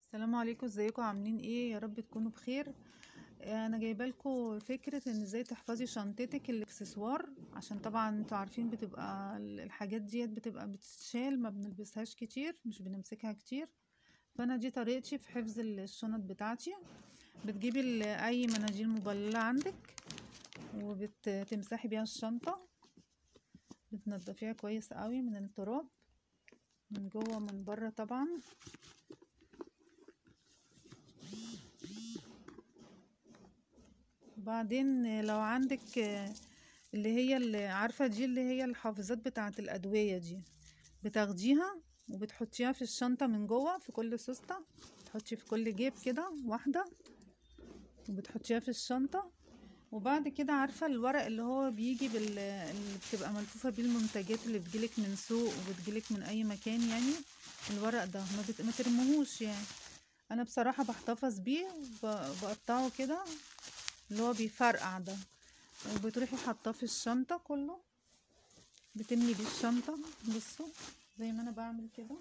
السلام عليكم ازيكم عاملين ايه يا رب تكونوا بخير انا جايبه لكم فكره ان ازاي تحفظي شنطتك الاكسسوار عشان طبعا انتوا عارفين بتبقى الحاجات ديت بتبقى بتتشال ما بنلبسهاش كتير مش بنمسكها كتير فانا دي طريقتي في حفظ الشنط بتاعتي بتجيبي ال- اي مناديل مبلله عندك وبتمسحي بيها الشنطه بتنضفيها كويس قوي من التراب من جوه ومن بره طبعا وبعدين لو عندك اللي هي اللي عارفة دي اللي هي الحافظات بتاعة الأدوية دي بتاخديها وبتحطيها في الشنطة من جوه في كل سوستة تحطي في كل جيب كده واحدة وبتحطيها في الشنطة وبعد كده عارفة الورق اللي هو بيجي بال اللي بتبقى ملفوفة بيه المنتجات اللي بتجيلك من سوق وبتجيلك من أي مكان يعني الورق ده ما, بت... ما ترموهوش يعني أنا بصراحة بحتفظ بيه وبقطعه كده اللي هو بيفرقع ده وبتروحي حاطاه في الشنطة كله بتملي بيه الشنطة بصوا زي ما انا بعمل كده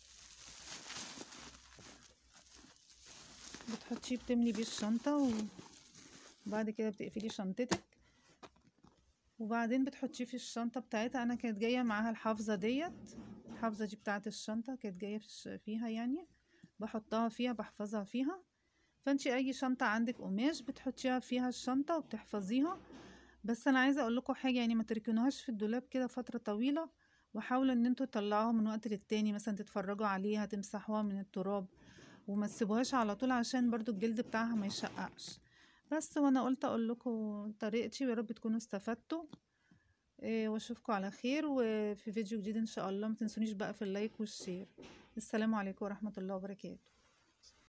بتحطيه بتملي بيه الشنطة وبعد كده بتقفلي شنطتك وبعدين بتحطيه في الشنطة بتاعتها انا كانت جاية معاها الحافظة ديت الحافظة دي بتاعت الشنطة كانت جاية فيها يعني بحطها فيها بحفظها فيها فانتي اي شنطة عندك قماش بتحطيها فيها الشنطة وبتحفظيها بس انا عايزة اقول لكم حاجة يعني ما تركنوهاش في الدولاب كده فترة طويلة وحاولوا ان انتوا تطلعوها من وقت للتاني مثلا تتفرجوا عليها تمسحوها من التراب وما تسيبوهاش على طول عشان برضو الجلد بتاعها ما يشققش بس وانا قلت اقول لكم طريقتي ويا رب تكونوا استفدتوا إيه واشوفكم على خير وفي فيديو جديد ان شاء الله ما تنسونيش بقى في اللايك والشير السلام عليكم ورحمة الله وبركاته